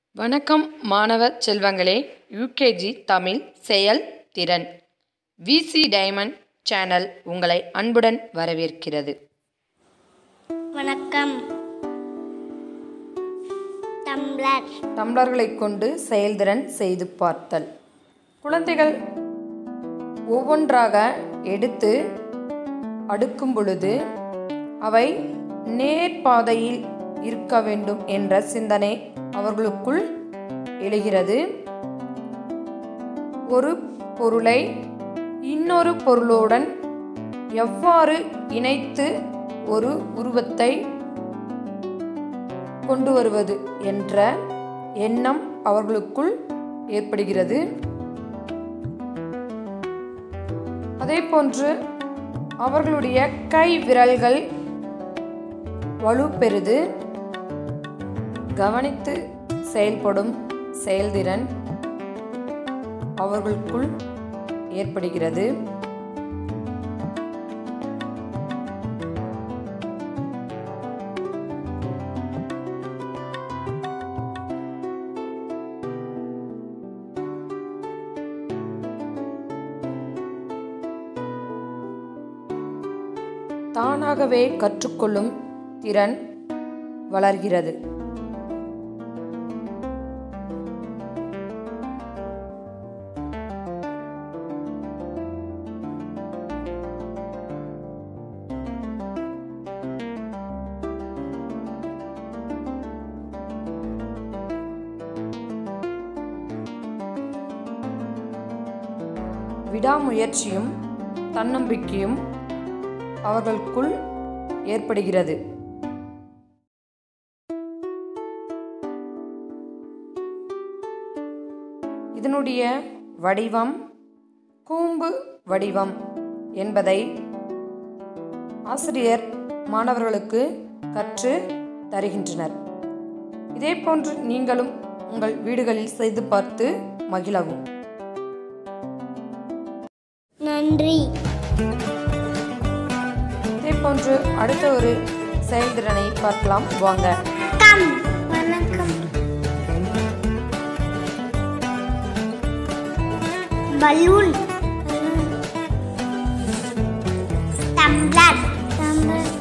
வணக்கம் மாணவ செல்வங்களே யூகேஜி தமிழ் செயல் திறன் விசி டைமண்ட் சேனல் உங்களை அன்புடன் வரவேற்கிறது வணக்கம் டம்ளர் டம்ளர்களை கொண்டு செயல்திறன் செய்து பார்த்தல் குழந்தைகள் ஒவ்வொன்றாக எடுத்து அடுக்கும் பொழுது அவை நேர்பாதையில் இருக்க வேண்டும் என்ற சிந்தனை அவர்களுக்குள் எழுகிறது ஒரு பொருளை இன்னொரு பொருளுடன் எவ்வாறு இணைத்து ஒரு உருவத்தை கொண்டு வருவது என்ற எண்ணம் அவர்களுக்குள் ஏற்படுகிறது அதேபோன்று அவர்களுடைய கை விரல்கள் வலுப்பெறுது கவனித்து செயல்படும் செயல்திறன் அவர்களுக்குள் ஏற்படுகிறது தானாகவே கற்றுக்கொள்ளும் திறன் வளர்கிறது விடாமுயற்சியும் தன்னம்பிக்கையும் அவர்களுக்குள் ஏற்படுகிறது இதனுடைய வடிவம் கூம்பு வடிவம் என்பதை ஆசிரியர் மாணவர்களுக்கு கற்று தருகின்றனர் இதேபோன்று நீங்களும் உங்கள் வீடுகளில் செய்து பார்த்து மகிழவும் நன்றி இதே போன்று அடுத்த ஒரு செயல்திறனை பார்க்கலாம் வாங்க கம் வணக்கம் balloon tumbler tumbler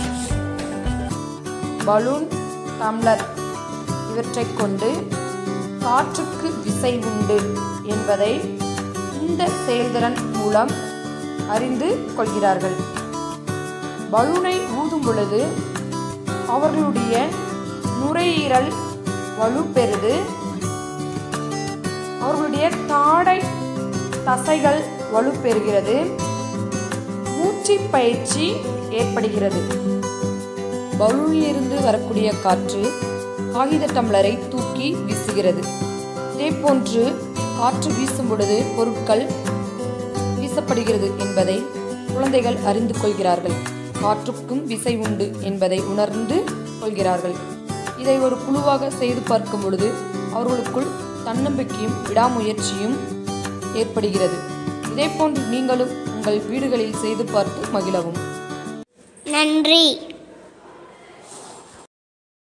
balloon tumbler இவற்றைக் கொண்டு காற்றுக்கு விசை உண்டு என்பதை இந்த செயல்திறன் மூலம் அறிந்து கொள்கிறார்கள் பலூனை ஊதும் பொழுது அவர்களுடைய நுரையீரல் வலுப்பெறுது அவர்களுடைய தாடை தசைகள் வலுப்பெறுகிறது மூச்சு பயிற்சி ஏற்படுகிறது பலூனிலிருந்து வரக்கூடிய காற்று காகித டம்ளரை தூக்கி வீசுகிறது இதேபோன்று காற்று வீசும் பொழுது பொருட்கள் வீசப்படுகிறது என்பதை குழந்தைகள் அறிந்து கொள்கிறார்கள் காற்றுக்கும் விசை உண்டு என்பதை உணர்ந்து கொள்கிறார்கள் இதை ஒரு குழுவாக செய்து பார்க்கும் பொழுது அவர்களுக்குள் தன்னம்பிக்கையும் விடாமுயற்சியும் ஏற்படுகிறது இதேபோன்று நீங்களும் உங்கள் வீடுகளில் செய்து பார்த்து மகிழவும் நன்றி